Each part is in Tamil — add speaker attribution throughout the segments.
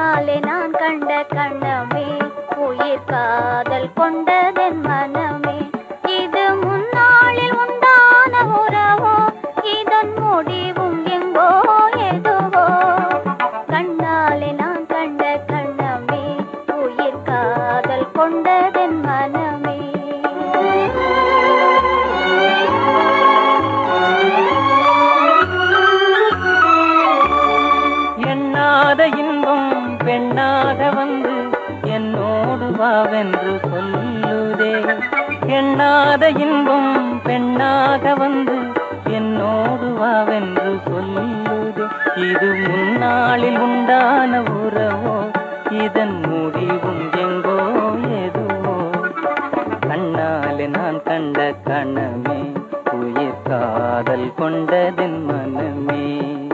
Speaker 1: கண்ணாலே நான் கண்ட கண்ணமே உயிர் காதல் கொண்டதென் மனமே இது முன்னாளில் உண்டான உறவோ இதன் முடிவும் எங்கோ எதுவோ கண்ணாலே நான் கண்ட கண்ணமே உயிர் காதல் கொண்டதென் மனமே
Speaker 2: எண்ணாத இன்பம் பெண்ணாக வந்து என்னோடு வாவென்று சொல்லுதே எண்ணாத இன்பம் பெண்ணாக வந்து என்னோடு வாவென்று சொல்லுதே இது முன்னாளில் உண்டான உறவோ இதன் முடிவும் எங்கோ எதுவோ கண்ணாலே நான் கண்ட கணமே உயிர் காதல் கொண்டதென் மனமே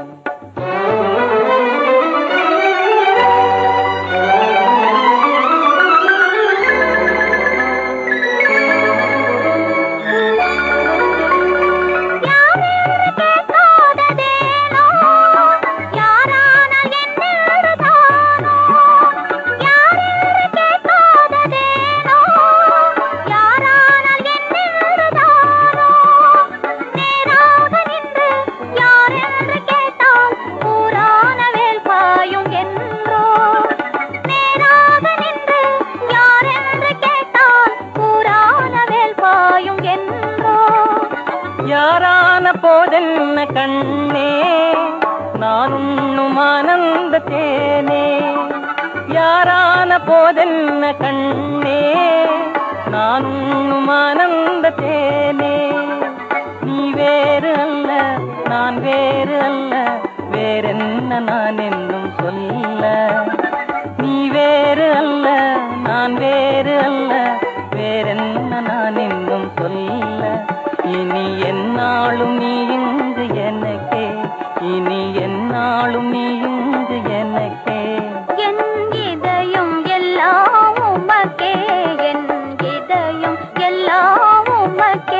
Speaker 1: யாரென்று கேட்காததேனோ யாரானால் என்னென்றுதானோ யாரென்று கேட்காததேனோ யாரானால் என்னென்றுதானோ நேராக நின்று யாரென்று கேட்டால் ஊரான வேல் பாயும் என்றோ நேராக நின்று யாரென்று கேட்டால் ஊரான வேல் பாயும் என்றோ
Speaker 2: யாரான போதென்ன கண்ணே நான் உண்ணும் ஆனந்த தேனே யாரான போதென்ன கண்ணே நான் உண்ணும் ஆனந்த தேனே நீ வேறு அல்ல நான் வேறு அல்ல வேறென்ன நான் என்னும் சொல்ல நீ வேறு அல்ல நான் வேறு அல்ல வேறென்ன நான் இன்னும் சொல்ல இனி என்னாலும் நீ இங்கு எனக்கே இனி என்னாலும் நீ இங்கு எனக்கே
Speaker 1: என் இதயம் எல்லாம் உமக்கே என் இதயம் எல்லாம் உமக்கே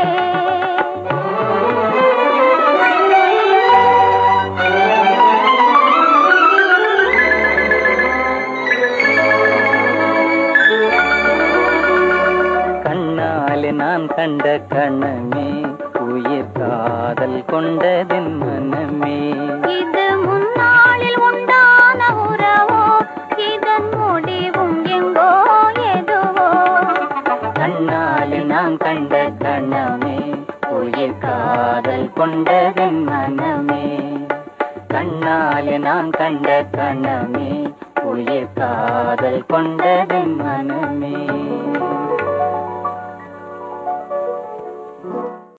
Speaker 2: கண்ணாலே நான் கண்ட கணமே உயிர் காதல் கொண்டதென் மனமே
Speaker 1: இது முன்னாளில் உண்டான உறவோ இதன் முடிவும் எங்கோ எதுவோ
Speaker 2: கண்ணாலே நான் கண்ட கணமே உயிர் காதல் கொண்டதென் மனமே கண்ணாலே நான் கண்ட கணமே உயிர் காதல் கொண்டதென் மனமே